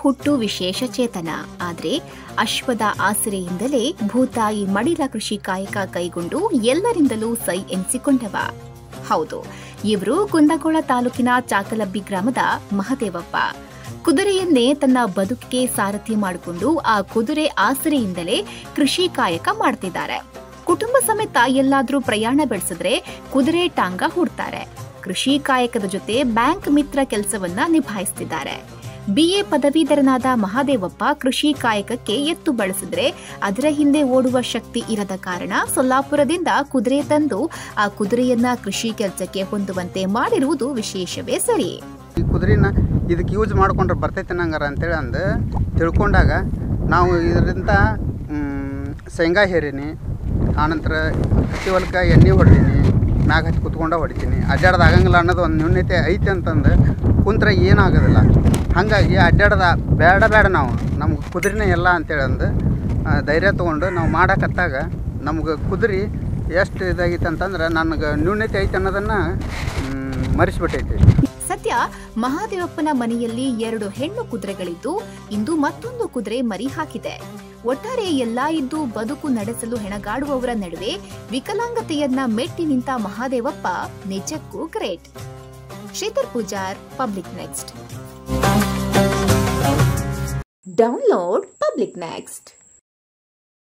ಹುಟ್ಟು ವಿಶೇಷ ಚೇತನ ಆದ್ರೆ ಅಶ್ವದ ಆಸರೆಯಿಂದಲೇ ಭೂತಾಯಿ ಮಡಿಲ ಕೃಷಿ ಕಾಯಕ ಕೈಗೊಂಡು ಎಲ್ಲರಿಂದಲೂ ಸೈ ಎನಿಸಿಕೊಂಡವ ಹೌದು ಇವರು ಕುಂದಗೋಳ ತಾಲೂಕಿನ ಚಾಕಲಬ್ಬಿ ಗ್ರಾಮದ ಮಹದೇವಪ್ಪ ಕುದುರೆಯನ್ನೇ ತನ್ನ ಬದುಕಿಗೆ ಸಾರಥಿ ಮಾಡಿಕೊಂಡು ಆ ಕುದುರೆ ಆಸರೆಯಿಂದಲೇ ಕೃಷಿ ಕಾಯಕ ಮಾಡ್ತಿದ್ದಾರೆ ಕುಟುಂಬ ಸಮೇತ ಎಲ್ಲಾದ್ರೂ ಪ್ರಯಾಣ ಬೆಳೆಸಿದ್ರೆ ಕುದುರೆ ಟಾಂಗ ಹೂಡ್ತಾರೆ ಕೃಷಿ ಕಾಯಕದ ಜೊತೆ ಬ್ಯಾಂಕ್ ಮಿತ್ರ ಕೆಲಸವನ್ನ ನಿಭಾಯಿಸ್ತಿದ್ದಾರೆ ಬಿಎ ಪದವೀಧರನಾದ ಮಹಾದೇವಪ್ಪ ಕೃಷಿ ಕಾಯಕಕ್ಕೆ ಎತ್ತು ಬಳಸಿದ್ರೆ ಅದರ ಹಿಂದೆ ಓಡುವ ಶಕ್ತಿ ಇರದ ಕಾರಣ ಸೊಲ್ಲಾಪುರದಿಂದ ಕುದುರೆ ತಂದು ಆ ಕುದುರೆಯನ್ನ ಕೃಷಿ ಕೆಲಸಕ್ಕೆ ಹೊಂದುವಂತೆ ಮಾಡಿರುವುದು ವಿಶೇಷವೇ ಸರಿ ಈ ಕುದುರೆನ ಇದಕ್ಕೆ ಯೂಸ್ ಮಾಡ್ಕೊಂಡ್ರೆ ಬರ್ತೈತೆ ನಂಗಾರ ಅಂತೇಳಿ ಅಂದು ತಿಳ್ಕೊಂಡಾಗ ನಾವು ಇದರಿಂದ ಮ್, ಶೇಂಗಾ ಹೇರೀನಿ ಆನಂತರ ಹತ್ತಿ ಹೊಲಕ್ಕೆ ಎಣ್ಣೆ ಹೊಡ್ದೀನಿ ಮ್ಯಾಗ ಹತ್ತಿ ಕುತ್ಕೊಂಡ ಹೊಡಿತೀನಿ ಅಡ್ಡಾಡ್ದು ಆಗಂಗಿಲ್ಲ ಅನ್ನೋದು ಒಂದು ನ್ಯೂನ್ಯತೆ ಐತೆ ಅಂತಂದು ಕುಂತ್ರೆ ಏನಾಗೋದಿಲ್ಲ ಹಾಗಾಗಿ ಅಡ್ಡಾಡ್ದ ಬೇಡ ಬೇಡ ನಾವು ನಮ್ಗೆ ಕುದುರೆನೇ ಎಲ್ಲ ಅಂತೇಳಿ ಅಂದು ಆ, ಧೈರ್ಯ ತೊಗೊಂಡು ನಾವು ಮಾಡಕತ್ತಾಗ ನಮ್ಗೆ ಕುದುರೆ ಎಷ್ಟು ಇದಾಗಿತ್ತು ಅಂತಂದ್ರೆ ನನಗೆ ನ್ಯೂನ್ಯತೆ ಐತೆ ಅನ್ನೋದನ್ನು ಮರೆಸಿಬಿಟ್ಟೈತಿ ಸದ್ಯ ಮಹಾದೇವಪ್ಪನ ಮನೆಯಲ್ಲಿ ಎರಡು ಹೆಣ್ಣು ಕುದುರೆಗಳಿದ್ದು ಇಂದು ಮತ್ತೊಂದು ಕುದುರೆ ಮರಿ ಹಾಕಿದೆ ಒಟ್ಟಾರೆ ಎಲ್ಲಾ ಇದ್ದು ಬದುಕು ನಡೆಸಲು ಹೆಣಗಾಡುವವರ ನಡುವೆ ವಿಕಲಾಂಗತೆಯನ್ನ ಮೆಟ್ಟಿ ನಿಂತ ಮಹಾದೇವಪ್ಪ ನಿಜಕ್ಕೂ great Shridhar Pujar public next download public next